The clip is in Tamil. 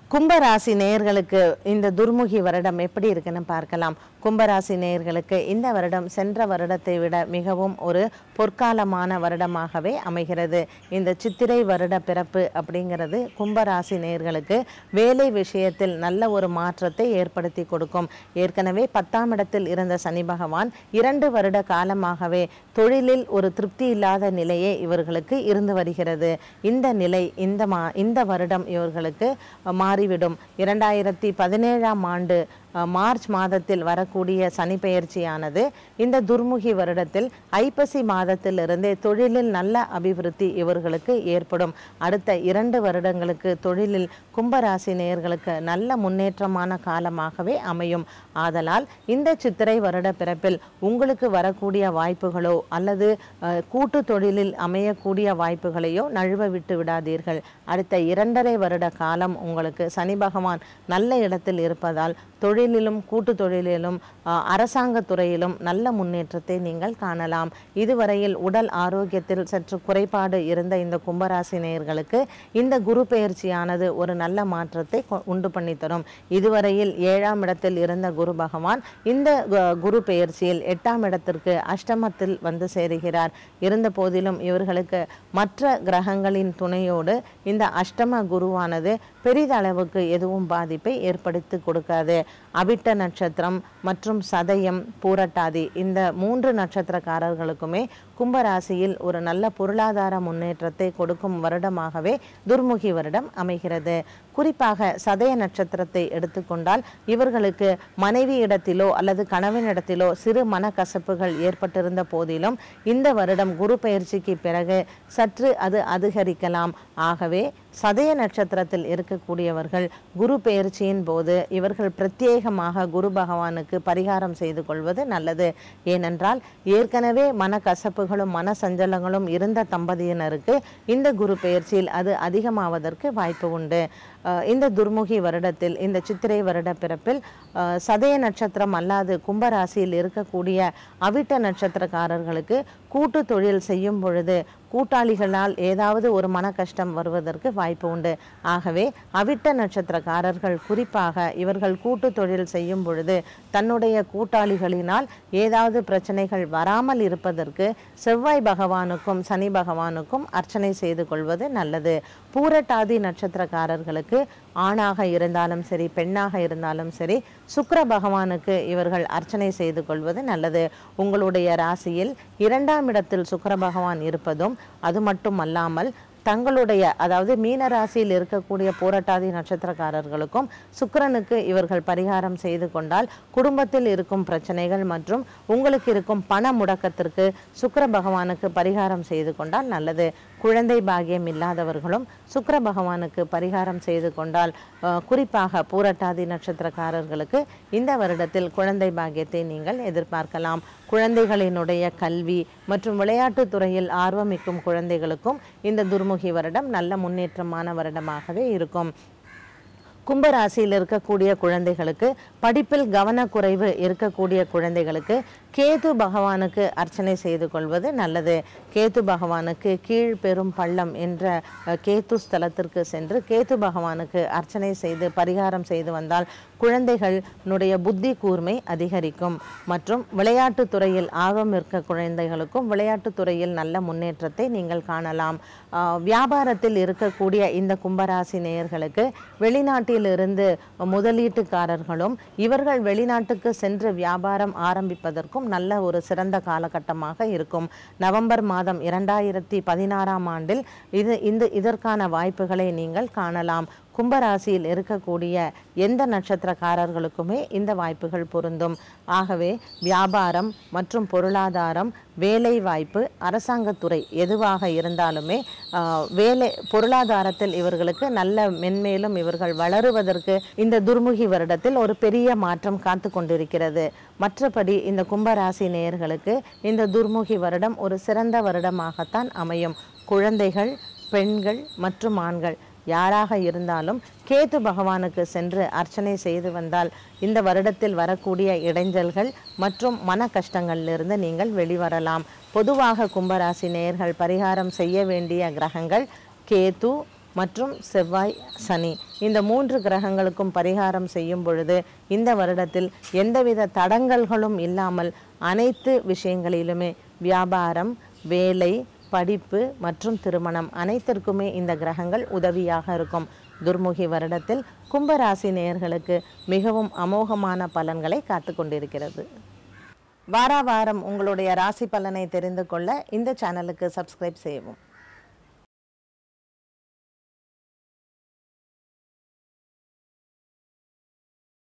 கும்பராசி நேயர்களுக்கு இந்த துர்முகி வருடம் எப்படி இருக்குன்னு பார்க்கலாம் கும்பராசி நேயர்களுக்கு இந்த வருடம் சென்ற வருடத்தை விட மிகவும் ஒரு பொற்காலமான வருடமாகவே அமைகிறது இந்த சித்திரை வருட பிறப்பு அப்படிங்கிறது கும்பராசி நேயர்களுக்கு வேலை விஷயத்தில் நல்ல ஒரு மாற்றத்தை ஏற்படுத்தி கொடுக்கும் ஏற்கனவே பத்தாம் இடத்தில் இருந்த சனி பகவான் இரண்டு வருட காலமாகவே தொழிலில் ஒரு திருப்தி இல்லாத நிலையே இவர்களுக்கு இருந்து வருகிறது இந்த நிலை இந்த மா இந்த வருடம் இவர்களுக்கு அஹ், மாறிவிடும் இரண்டாயிரத்தி பதினேழாம் ஆண்டு அஹ், மார்ச் மாதத்தில் வரக்கூடிய சனி பெயர்ச்சியானது இந்த துர்முகி வருடத்தில் ஐப்பசி மாதத்திலிருந்தே தொழிலில் நல்ல அபிவிருத்தி இவர்களுக்கு ஏற்படும் அடுத்த இரண்டு வருடங்களுக்கு தொழிலில் கும்பராசி நேயர்களுக்கு நல்ல முன்னேற்றமான காலமாகவே அமையும் ஆதலால் இந்த சித்திரை வருட பிறப்பில் உங்களுக்கு வரக்கூடிய வாய்ப்புகளோ அல்லது அஹ், கூட்டு தொழிலில் அமையக்கூடிய வாய்ப்புகளையோ நழுவ விட்டு விடாதீர்கள் அடுத்த இரண்டரை வருட காலம் உங்களுக்கு சனி பகவான் நல்ல இடத்தில் இருப்பதால் தொழிலிலும் கூட்டு தொழிலிலும் அஹ், அரசாங்கத் துறையிலும் நல்ல முன்னேற்றத்தை நீங்கள் காணலாம் இதுவரையில் உடல் ஆரோக்கியத்தில் சற்று குறைபாடு இருந்த இந்த கும்பராசி நேயர்களுக்கு இந்த குரு பெயர்ச்சியானது ஒரு நல்ல மாற்றத்தை கொ- உண்டு பண்ணி தரும் இதுவரையில் ஏழாம் இடத்தில் இருந்த குரு பகவான் இந்த கு- குரு பெயர்ச்சியில் எட்டாம் இடத்திற்கு அஷ்டமத்தில் வந்து சேருகிறார் இருந்த போதிலும் இவர்களுக்கு மற்ற கிரகங்களின் துணையோடு இந்த அஷ்டம குருவானது பெரிதளவுக்கு எதுவும் பாதிப்பை ஏற்படுத்தி கொடுக்காது அவிட்ட நட்சத்திரம் மற்றும் சதயம் பூரட்டாதி இந்த மூன்று நட்சத்திரக்காரர்களுக்குமே கும்பராசியில் ஒரு நல்ல பொருளாதார முன்னேற்றத்தை கொடுக்கும் வருடமாகவே துர்முகி வருடம் அமைகிறது குறிப்பாக சதய நட்சத்திரத்தை எடுத்துக்கொண்டால் இவர்களுக்கு மனைவி இடத்திலோ அல்லது கணவனிடத்திலோ சிறு மனக்கசப்புகள் ஏற்பட்டிருந்த போதிலும் இந்த வருடம் குரு பயிற்சிக்கு பிறகு சற்று அது அதிகரிக்கலாம் ஆகவே சதய நட்சத்திரத்தில் இருக்கக்கூடியவர்கள் குரு பெயர்ச்சியின் போது இவர்கள் பிரத்யேகமாக குரு பகவானுக்கு பரிகாரம் செய்து கொள்வது நல்லது ஏனென்றால் ஏற்கனவே மனக்கசப்புகளும் மன சஞ்சலங்களும் இருந்த தம்பதியினருக்கு இந்த குரு பெயர்ச்சியில் அது அதிகமாவதற்கு வாய்ப்பு உண்டு அஹ் இந்த துர்முகி வருடத்தில் இந்த சித்திரை வருட பிறப்பில் அஹ் சதய நட்சத்திரம் அல்லாது கும்பராசியில் இருக்கக்கூடிய அவிட்ட நட்சத்திரக்காரர்களுக்கு கூட்டு தொழில் செய்யும் பொழுது கூட்டாளிகளால் ஏதாவது ஒரு மன கஷ்டம் வருவதற்கு வாய்ப்பு உண்டு ஆகவே அவிட்ட நட்சத்திரக்காரர்கள் குறிப்பாக இவர்கள் கூட்டு தொழில் செய்யும் பொழுது தன்னுடைய கூட்டாளிகளினால் ஏதாவது பிரச்சனைகள் வராமல் இருப்பதற்கு செவ்வாய் பகவானுக்கும் சனி பகவானுக்கும் அர்ச்சனை செய்து கொள்வது நல்லது பூரட்டாதி நட்சத்திரக்காரர்களுக்கு ஆணாக இருந்தாலும் சரி பெண்ணாக இருந்தாலும் சரி சுக்கிர பகவானுக்கு இவர்கள் அர்ச்சனை செய்து கொள்வது நல்லது உங்களுடைய ராசியில் இரண்டாம் இடத்தில் சுக்கிர பகவான் இருப்பதும் அது மட்டும் அல்லாமல் தங்களுடைய அதாவது மீன ராசியில் இருக்கக்கூடிய போராட்டாதி நட்சத்திரக்காரர்களுக்கும் சுக்கிரனுக்கு இவர்கள் பரிகாரம் செய்து கொண்டால் குடும்பத்தில் இருக்கும் பிரச்சனைகள் மற்றும் உங்களுக்கு இருக்கும் பண முடக்கத்திற்கு சுக்கிர பகவானுக்கு பரிகாரம் செய்து கொண்டால் நல்லது குழந்தை பாக்கியம் இல்லாதவர்களும் சுக்கிர பகவானுக்கு பரிகாரம் செய்து கொண்டால் அஹ், குறிப்பாக பூரட்டாதி நட்சத்திரக்காரர்களுக்கு இந்த வருடத்தில் குழந்தை பாக்கியத்தை நீங்கள் எதிர்பார்க்கலாம் குழந்தைகளினுடைய கல்வி மற்றும் விளையாட்டுத் துறையில் ஆர்வமிக்கும் குழந்தைகளுக்கும் இந்த துர்முகி வருடம் நல்ல முன்னேற்றமான வருடமாகவே இருக்கும் கும்பராசியில் இருக்கக்கூடிய குழந்தைகளுக்கு படிப்பில் கவனக்குறைவு இருக்கக்கூடிய குழந்தைகளுக்கு கேது பகவானுக்கு அர்ச்சனை செய்து கொள்வது நல்லது கேது பகவானுக்கு கீழ் பெரும் பள்ளம் என்ற அஹ், கேது ஸ்தலத்திற்கு சென்று கேது பகவானுக்கு அர்ச்சனை செய்து பரிகாரம் செய்து வந்தால் குழந்தைகளுடைய புத்தி கூர்மை அதிகரிக்கும் மற்றும் விளையாட்டுத் துறையில் ஆர்வம் இருக்க குழந்தைகளுக்கும் விளையாட்டுத் துறையில் நல்ல முன்னேற்றத்தை நீங்கள் காணலாம் ஆஹ், வியாபாரத்தில் இருக்கக்கூடிய இந்த கும்பராசி நேயர்களுக்கு வெளிநாட்டிலிருந்து முதலீட்டுக்காரர்களும் இவர்கள் வெளிநாட்டுக்கு சென்று வியாபாரம் ஆரம்பிப்பதற்கும் நல்ல ஒரு சிறந்த காலகட்டமாக இருக்கும் நவம்பர் மாதம் இரண்டாயிரத்தி பதினாறாம் ஆண்டில் இது இந்த இதற்கான வாய்ப்புகளை நீங்கள் காணலாம் கும்பராசியில் இருக்கக்கூடிய எந்த நட்சத்திரக்காரர்களுக்குமே இந்த வாய்ப்புகள் பொருந்தும் ஆகவே வியாபாரம் மற்றும் பொருளாதாரம் வேலை வாய்ப்பு அரசாங்கத்துறை எதுவாக இருந்தாலுமே ஆஹ், வேலை பொருளாதாரத்தில் இவர்களுக்கு நல்ல மென்மேலும் இவர்கள் வளருவதற்கு இந்த துர்முகி வருடத்தில் ஒரு பெரிய மாற்றம் காத்து கொண்டிருக்கிறது மற்றபடி இந்த கும்பராசி நேயர்களுக்கு இந்த துர்முகி வருடம் ஒரு சிறந்த வருடமாகத்தான் அமையும் குழந்தைகள் பெண்கள் மற்றும் ஆண்கள் யாராக இருந்தாலும் கேது பகவானுக்கு சென்று அர்ச்சனை செய்து வந்தால் இந்த வருடத்தில் வரக்கூடிய இடைஞ்சல்கள் மற்றும் மன கஷ்டங்களிலிருந்து நீங்கள் வெளிவரலாம் பொதுவாக கும்பராசி நேயர்கள் பரிகாரம் செய்ய வேண்டிய கிரகங்கள் கேது மற்றும் செவ்வாய் சனி இந்த மூன்று கிரகங்களுக்கும் பரிகாரம் செய்யும் பொழுது இந்த வருடத்தில் எந்தவித தடங்கல்களும் இல்லாமல் அனைத்து விஷயங்களிலுமே வியாபாரம் வேலை படிப்பு மற்றும் திருமணம் அனைத்திற்குமே இந்த கிரகங்கள் உதவியாக இருக்கும் துர்முகி வருடத்தில் கும்பராசி நேயர்களுக்கு மிகவும் அமோகமான பலன்களை காத்து கொண்டிருக்கிறது வாரா வாரம் உங்களுடைய ராசி பலனை தெரிந்து கொள்ள இந்த சேனலுக்கு சப்ஸ்கிரைப் செய்யவும்